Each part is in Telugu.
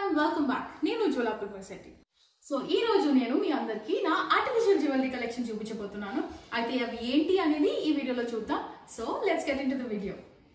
అండ్ వెల్కమ్ బ్యాక్ నేను ఉజ్వల పుల్వర్శెట్టి సో ఈ రోజు నేను మీ అందరికీ నా ఆర్టిఫిషియల్ జ్యువెలరీ కలెక్షన్ చూపించబోతున్నాను అయితే అవి ఏంటి అనేది ఈ వీడియోలో చూద్దాం so let's get into the video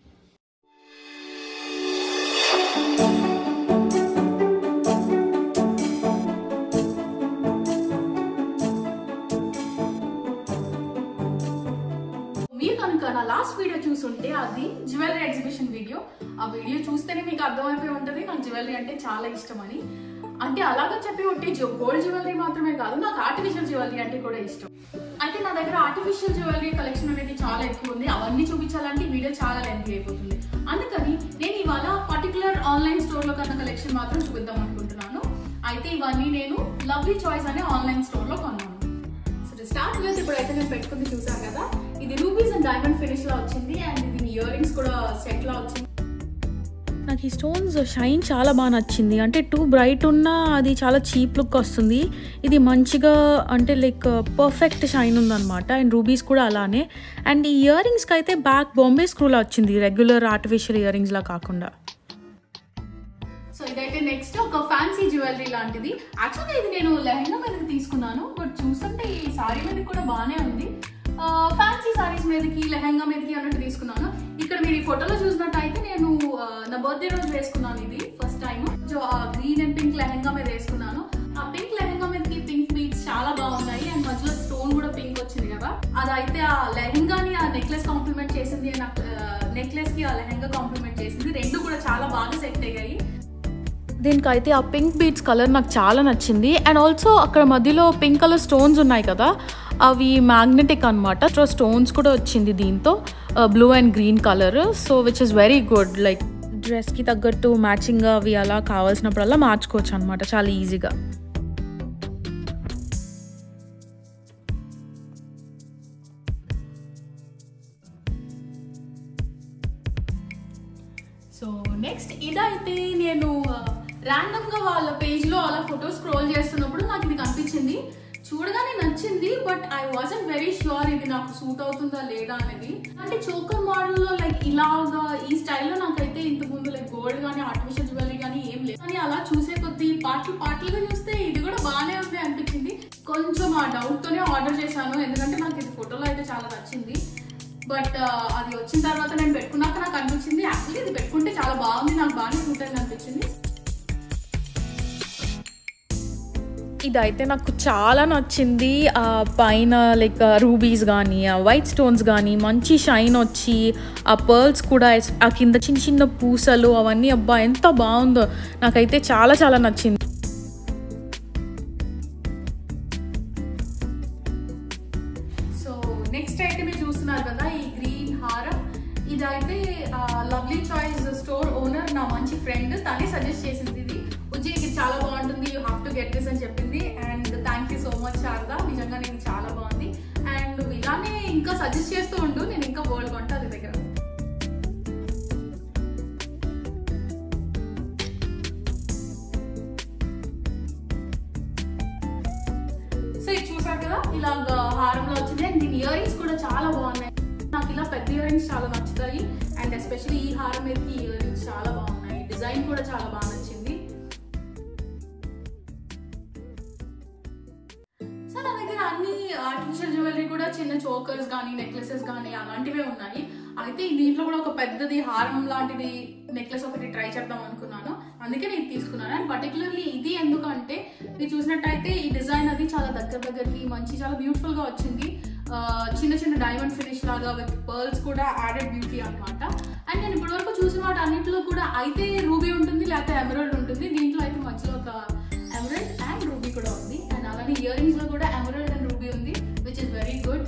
మీరు కనుక నా లాస్ట్ వీడియో చూసుంటే అది జ్యువెలరీ ఎగ్జిబిషన్ వీడియో ఆ వీడియో చూస్తేనే మీకు అర్థమైపోయి ఉంటుంది నాకు జ్యువెలరీ అంటే చాలా ఇష్టం అని అంటే అలాగని చెప్పి ఒకటి గోల్డ్ జ్యువెలరీ మాత్రమే కాదు నాకు ఆర్టిఫిషియల్ జ్యువెలరీ అంటే కూడా ఇష్టం అయితే నా దగ్గర ఆర్టిఫిషియల్ జ్యువెలరీ కలెక్షన్ అనేది చాలా ఎక్కువ ఉంది అవన్నీ చూపించాలంటే వీడియో చాలా లెంత్ అయిపోతుంది అందుకని నేను ఇవాళ పర్టికులర్ ఆన్లైన్ స్టోర్ లో కన్నా కలెక్షన్ మాత్రం చూపిద్దాం అనుకుంటున్నాను అయితే ఇవన్నీ నేను లవ్లీ చాయిస్ అనే ఆన్లైన్ స్టోర్ లో కొన్నాను సో స్టార్ట్ చేసి ఇప్పుడైతే నేను పెట్టుకుంది చూసాను కదా ఇది రూబీస్ అండ్ డైమండ్ ఫినిష్ లా వచ్చింది అండ్ దీని ఇయర్ రింగ్స్ కూడా సెట్ లా వచ్చింది నాకు ఈ స్టోన్స్ షైన్ చాలా బాగా నచ్చింది అంటే టూ బ్రైట్ ఉన్నా అది చాలా చీప్ లుక్ వస్తుంది ఇది మంచిగా అంటే లైక్ పర్ఫెక్ట్ షైన్ ఉందన్నమాట అండ్ రూబీస్ కూడా అలానే అండ్ ఈ ఇయర్ రింగ్స్కి అయితే బ్యాక్ బాంబే స్క్రూలా వచ్చింది రెగ్యులర్ ఆర్టిఫిషియల్ ఇయర్ రింగ్స్లా కాకుండా సో ఇదైతే నెక్స్ట్ ఒక ఫ్యాన్సీ జ్యువెలరీ లాంటిది యాక్చువల్గా ఇది నేను లెహంగా మీదకి తీసుకున్నాను బట్ చూస్తుంటే ఈ సారీ మీద కూడా బాగానే ఉంది ఫ్యాన్సీ సారీస్ మీదకి లెహంగా మీదకి అన్నట్టు తీసుకున్నాను ఇక్కడ మీరు ఈ ఫోటోలో చూసినట్టయితే నేను ఆ, నా బర్త్డే రోజు వేసుకున్నాను ఇది ఫస్ట్ టైం సో ఆ గ్రీన్ అండ్ పింక్ లెహంగా మీద వేసుకున్నాను ఆ పింక్ లెహంగా మీదకి పింక్ బీట్స్ చాలా బాగున్నాయి అండ్ మధ్యలో స్టోన్ కూడా పింక్ వచ్చింది కదా అదైతే ఆ లెహంగాని ఆ నెక్లెస్ కాంప్లిమెంట్ చేసింది నాకు నెక్లెస్ కి ఆ లెహంగా కాంప్లిమెంట్ చేసింది రెండు కూడా చాలా బాగా సెట్ అయ్యాయి దీనికైతే ఆ పింక్ బీట్స్ కలర్ నాకు చాలా నచ్చింది అండ్ ఆల్సో అక్కడ మధ్యలో పింక్ కలర్ స్టోన్స్ ఉన్నాయి కదా అవి మ్యాగ్నెటిక్ అనమాట సో స్టోన్స్ కూడా వచ్చింది దీంతో blue and green colour so which is very good like డ్రెస్కి తగ్గట్టు మ్యాచింగ్గా అవి అలా కావాల్సినప్పుడల్లా మార్చుకోవచ్చు అనమాట చాలా ఈజీగా సో నెక్స్ట్ ఇదైతే నేను ర్యాండమ్ గా వాళ్ళ పేజ్ లో అలా ఫోటో స్క్రోల్ చేస్తున్నప్పుడు నాకు ఇది కనిపించింది చూడగానే నచ్చింది but I wasn't very sure ఇది నాకు సూట్ అవుతుందా లేదా అనేది అంటే చోకర్ మోడల్ లో లైక్ ఇలాగా ఈ స్టైల్లో నాకైతే ఇంతకు ముందు లైక్ గోల్డ్ కానీ ఆర్టిఫిషియల్ జ్యువెలరీ కానీ ఏం లేదు కానీ అలా చూసే కొద్ది పాటలు పాటలుగా చూస్తే ఇది కూడా బాగానే ఉంది అనిపించింది కొంచెం ఆ డౌట్ తోనే ఆర్డర్ చేశాను ఎందుకంటే నాకు ఇది ఫోటోలో అయితే చాలా నచ్చింది బట్ అది వచ్చిన తర్వాత నేను పెట్టుకున్నాక నాకు అనిపించింది యాక్చువల్లీ ఇది పెట్టుకుంటే చాలా బాగుంది నాకు బాగానే సూట్ అయింది అనిపించింది ఇదైతే నాకు చాలా నచ్చింది ఆ పైన లైక్ రూబీస్ కానీ ఆ వైట్ స్టోన్స్ కానీ మంచి షైన్ వచ్చి ఆ పర్ల్స్ కూడా ఎస్- ఆ కింద చిన్న చిన్న పూసలు అవన్నీ అబ్బా ఎంత బాగుందో నాకైతే చాలా చాలా నచ్చింది సో నెక్స్ట్ అయితే మీరు చూస్తున్నారు కదా ఈ గ్రీన్ హారం ఇదైతే లవ్లీ చాయిస్ స్టోర్ ఓనర్ నా మంచి ఫ్రెండ్ తనే సజెస్ట్ చేసింది ఇది ఉజ్జయ్ ఇది చాలా బాగుంటుంది you have to get this అని చెప్పింది and thank you so much Sharada నిజంగా నేను చాలా బాగుంది అండ్ నువ్వు ఇలానే ఇంకా సజెస్ట్ చేస్తూ ఉండు నేను ఇంకా గోల్డ్ కొంటా అది దగ్గర సో ఇది చూసారు కదా ఇలాగ హారంలో వచ్చింది అండ్ దీని ఇయర్ రింగ్స్ కూడా చాలా బాగున్నాయి నాకు ఇలా పెద్ద ఇయర్ రింగ్స్ చాలా నచ్చుతాయి అండ్ ఎస్పెషల్లీ ఈ హారం మీదకి ఇయర్ రింగ్స్ చాలా బాగున్నాయి డిజైన్ కూడా చాలా బాగా నచ్చింది సో నా దగ్గర అన్ని ఆర్టిఫిషియల్ జ్యువెలరీ కూడా చిన్న చోకర్స్ కానీ నెక్లెసెస్ కానీ అలాంటివే ఉన్నాయి అయితే దీంట్లో కూడా ఒక పెద్దది హారం లాంటిది నెక్లెస్ ఒకటి ట్రై చేద్దాం అనుకున్నాను అందుకే నేను తీసుకున్నాను అండ్ పర్టికులర్లీ ఇది ఎందుకంటే మీరు చూసినట్టయితే ఈ డిజైన్ అది చాలా దగ్గర దగ్గరికి మంచి చాలా బ్యూటిఫుల్ గా వచ్చింది ఆ, చిన్న చిన్న డైమండ్ ఫినిష్ లాగా విత్ పర్ల్స్ కూడా యాడెడ్ బ్యూటీ అన్నమాట అండ్ నేను ఇప్పటివరకు చూసిన వాటి అన్నింటిలో కూడా అయితే రూబీ ఉంటుంది లేకపోతే ఎమరాల్డ్ ఉంటుంది దీంట్లో అయితే మధ్యలో ఒక ఎమరాల్డ్ అండ్ రూబీ కూడా ఉంది అండ్ అలానే ఇయర్ రింగ్స్ లో కూడా ఎమరాల్డ్ అండ్ రూబీ ఉంది which is very good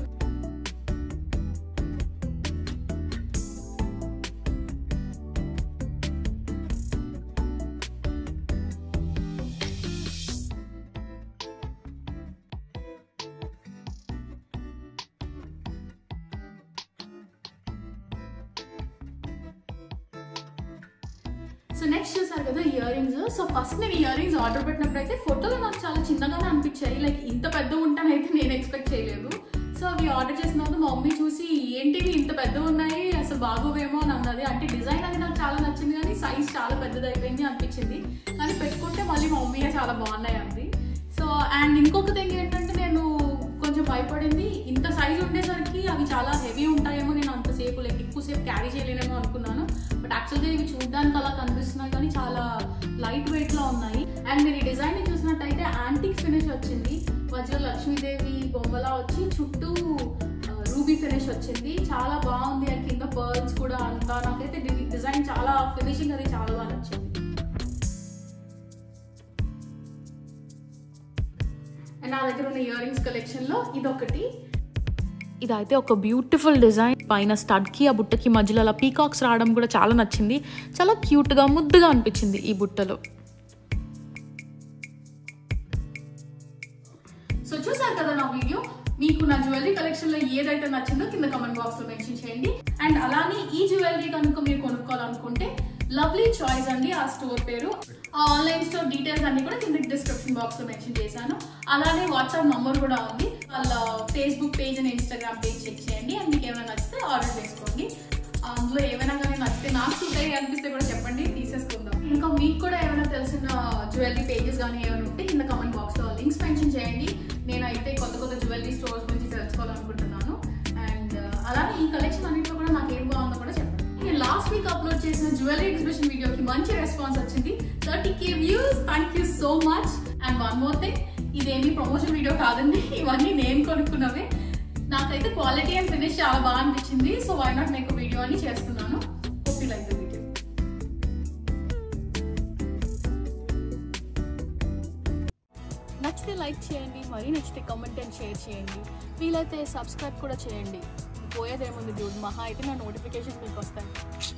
so next చూసారు కదా ఇయర్ రింగ్స్ సో ఫస్ట్ నేను ఇయర్ రింగ్స్ ఆర్డర్ పెట్టినప్పుడు అయితే ఫోటోలో నాకు చాలా చిన్నగానే అనిపించాయి లైక్ ఇంత పెద్ద ఉంటానైతే నేను ఎక్స్పెక్ట్ చేయలేదు సో అవి ఆర్డర్ చేసిన తర్వాత మా మమ్మీ చూసి ఏంటివి ఇంత పెద్ద ఉన్నాయి అసలు అసలు బాగోవేమో అని అన్నది అంటే డిజైన్ అది నాకు చాలా నచ్చింది కానీ సైజ్ చాలా పెద్దది అయిపోయింది అనిపించింది కానీ పెట్టుకుంటే మళ్ళీ మా మమ్మీయే చాలా బాగున్నాయి అంది సో అండ్ ఇంకొక థింగ్ ఏంటంటే నేను కొంచెం భయపడింది ఇంత సైజ్ ఉండేసరికి అవి చాలా హెవీ ఉంటాయేమో నేను అంతసేపు లైక్ ఎక్కువసేపు క్యారీ చేయలేనేమో అనుకున్నాను బట్ యాక్చువల్గా ఇవి చూడడానికి అలా కనిపిస్తున్నాయి కానీ చాలా లైట్ వెయిట్ లో ఉన్నాయి అండ్ మీరు ఈ డిజైన్ ని చూసినట్టయితే యాంటిక్ ఫినిష్ వచ్చింది మధ్యలో లక్ష్మీదేవి బొమ్మలా వచ్చి చుట్టూ రూబీ ఫినిష్ వచ్చింది చాలా బాగుంది అండ్ కింద పర్ల్స్ కూడా అంతా నాకైతే డిజైన్ చాలా ఫినిషింగ్ అది చాలా బాగా నచ్చింది అండ్ నా దగ్గర ఉన్న ఇయర్ రింగ్స్ కలెక్షన్ లో ఇదొకటి ఇదైతే ఒక బ్యూటిఫుల్ డిజైన్ పైన స్టడ్కి ఆ బుట్టకి మధ్యలో అలా పీకాక్స్ రావడం కూడా చాలా నచ్చింది చాలా క్యూట్గా ముద్దుగా అనిపించింది ఈ బుట్టలో సో చూసారు కదా నా వీడియో మీకు నా జ్యువెలరీ కలెక్షన్ లో ఏదైతే నచ్చిందో కింద కమెంట్ బాక్స్ లో మెన్షన్ చేయండి అండ్ అలానే ఈ జ్యువెలరీ కనుక మీరు కొనుక్కోవాలనుకుంటే లవ్లీ చాయిస్ అండి ఆ స్టోర్ పేరు ఆ ఆన్లైన్ స్టోర్ డీటెయిల్స్ అన్ని కూడా కింద డిస్క్రిప్షన్ బాక్స్ లో మెన్షన్ చేశాను అలానే వాట్సాప్ నంబర్ కూడా ఉంది వాళ్ళ Facebook page and Instagram page check చేయండి అండ్ మీకు ఏమైనా నచ్చితే ఆర్డర్ చేసుకోండి అందులో ఏమైనా కానీ నచ్చితే నాకు సూట్ అయ్యి అనిపిస్తే కూడా చెప్పండి తీసేసుకుందాం ఇంకా మీకు కూడా ఏమైనా తెలిసిన జ్యువెలరీ పేజెస్ కానీ ఏమైనా ఉంటే కింద కమెంట్ బాక్స్ లో లింక్స్ మెన్షన్ చేయండి నేనైతే కొత్త కొత్త జ్యువెలరీ స్టోర్స్ గురించి తెలుసుకోవాలనుకుంటున్నాను అండ్ అలానే ఈ కలెక్షన్ అన్నింటిలో కూడా నాకు ఏం బాగుందో కూడా చెప్పండి నేను లాస్ట్ వీక్ అప్లోడ్ చేసిన జ్యువెలరీ ఎగ్జిబిషన్ వీడియోకి మంచి రెస్పాన్స్ వచ్చింది thirty K views thank you so much and one more thing ఇదేమి ప్రమోషన్ వీడియో కాదండి ఇవన్నీ నేను కొనుక్కున్నవే నాకైతే క్వాలిటీ అండ్ ఫినిష్ చాలా బాగా అనిపించింది so why not make video అని చేస్తున్నాను hope you like the video నచ్చితే లైక్ చేయండి మరీ నచ్చితే కమెంట్ అండ్ షేర్ చేయండి వీలైతే సబ్స్క్రైబ్ కూడా చేయండి పోయేదేముంది డ్యూడ్ మహా అయితే నా నోటిఫికేషన్ మీకు వస్తాయి